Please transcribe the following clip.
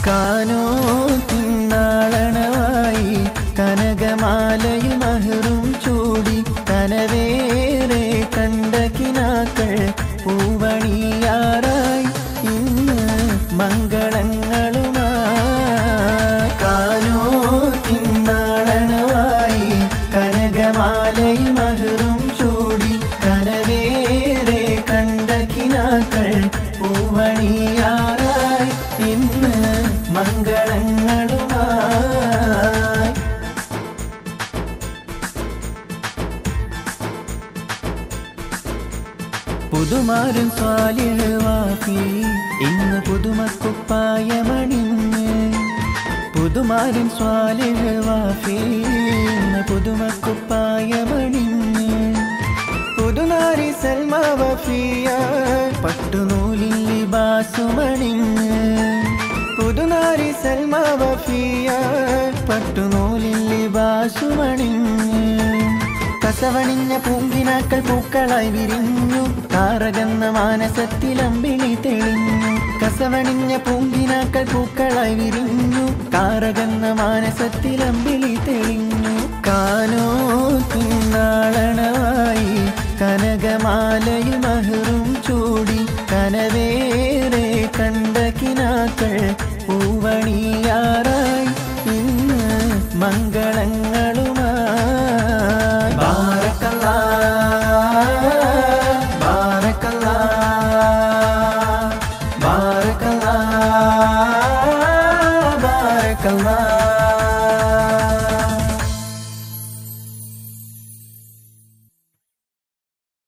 കാനോ തിന്നാളണവായി കനകമാലയിൽ മഹറും ചൂടി കനവേറെ കണ്ട കിനാക്കൾ പൂവണിയാറായി ഇന്ന് മംഗളങ്ങളുമായി കാനോ തിന്നാളണവായി കനകമാലയിൽ മഹറും ചൂടി കനവേറെ കണ്ട കിനാക്കൾ പൂവണിയാറായി ഇന്ന് മംഗളങ്ങളുമായി പുതുമാരൻ സ്വാലിഹ് വാഫി ഇന്ന് പുതുമക്കുപ്പായമണിഞ്ഞ് പുതുമാരൻ സ്വാലിഹ് വാഫി ഇന്ന് പുതുമക്കുപ്പായമണിഞ്ഞ് പുതുനാരി സൽമ വഫിയ പട്ടുനൂലിൽ ലിബാസുമണിഞ്ഞ് പുതുനാരി സൽമ വഫിയ പട്ടുനൂലിൽ ലിബാസുമണിഞ്ഞ് കസവണിഞ്ഞ പൂങ്കിനാക്കൾ പൂക്കളായി വിരിഞ്ഞു താറകന്ന മാനസത്തിലമ്പിളി തെളിഞ്ഞു കസവണിഞ്ഞ പൂങ്കിനാക്കൾ പൂക്കളായി വിരിഞ്ഞു താറകന്ന മാനസത്തിലമ്പിളി തെളിഞ്ഞു കാനോ തിന്നാളണവായി കനകമാലയിൽ മഹറും ചൂടി കനവേറെ കണ്ട കിനാക്കൾ പൂവണിയാറ